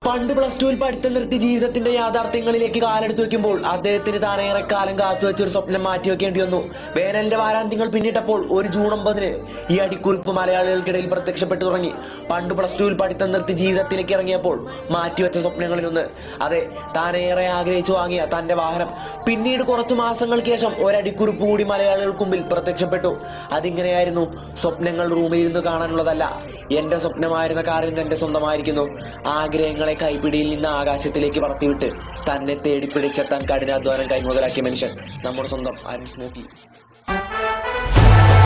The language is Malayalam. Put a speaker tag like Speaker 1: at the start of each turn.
Speaker 1: പണ്ട് പ്ലസ് ടുവിൽ പഠിത്തം നിർത്തി ജീവിതത്തിന്റെ യാഥാർത്ഥ്യങ്ങളിലേക്ക് കാലെടുത്ത് വെക്കുമ്പോൾ അദ്ദേഹത്തിന് താൻ ഏറെക്കാലം കാത്തുവെച്ച ഒരു സ്വപ്നം മാറ്റിവെക്കേണ്ടി വന്നു വേനലിന്റെ വാരാന്ത്യങ്ങൾ പിന്നിട്ടപ്പോൾ ഒരു ജൂൺ ഒമ്പതിന് ഈ അടിക്കുറിപ്പ് മലയാളികൾക്കിടയിൽ പ്രത്യക്ഷപ്പെട്ടു തുടങ്ങി പണ്ട് പ്ലസ് ടുവിൽ പഠിത്തം നിർത്തി ജീവിതത്തിലേക്ക് ഇറങ്ങിയപ്പോൾ മാറ്റിവെച്ച സ്വപ്നങ്ങളിലൊന്ന് അതെ താൻ ഏറെ ആഗ്രഹിച്ചു വാങ്ങിയ തന്റെ വാഹനം പിന്നീട് കുറച്ചു മാസങ്ങൾക്ക് ശേഷം ഒരടിക്കുറിപ്പ് കൂടി മലയാളികൾക്ക് മുമ്പിൽ പ്രത്യക്ഷപ്പെട്ടു അതിങ്ങനെയായിരുന്നു സ്വപ്നങ്ങൾ റൂമിൽ ഇരുന്ന് കാണാനുള്ളതല്ല എന്റെ സ്വപ്നമായിരുന്ന കാറിൽ നിന്ന് എന്റെ സ്വന്തമായിരിക്കുന്നു ആഗ്രഹങ്ങളെ കൈപ്പിടിയിൽ നിന്ന് ആകാശത്തിലേക്ക് പറത്തിവിട്ട് തന്നെ തേടി പിടിച്ചെത്താൻ കഠിനാധ്വാനം കൈമുതലാക്കിയ മനുഷ്യൻ നമ്മുടെ സ്വന്തം അരുൺ സ്മോക്കി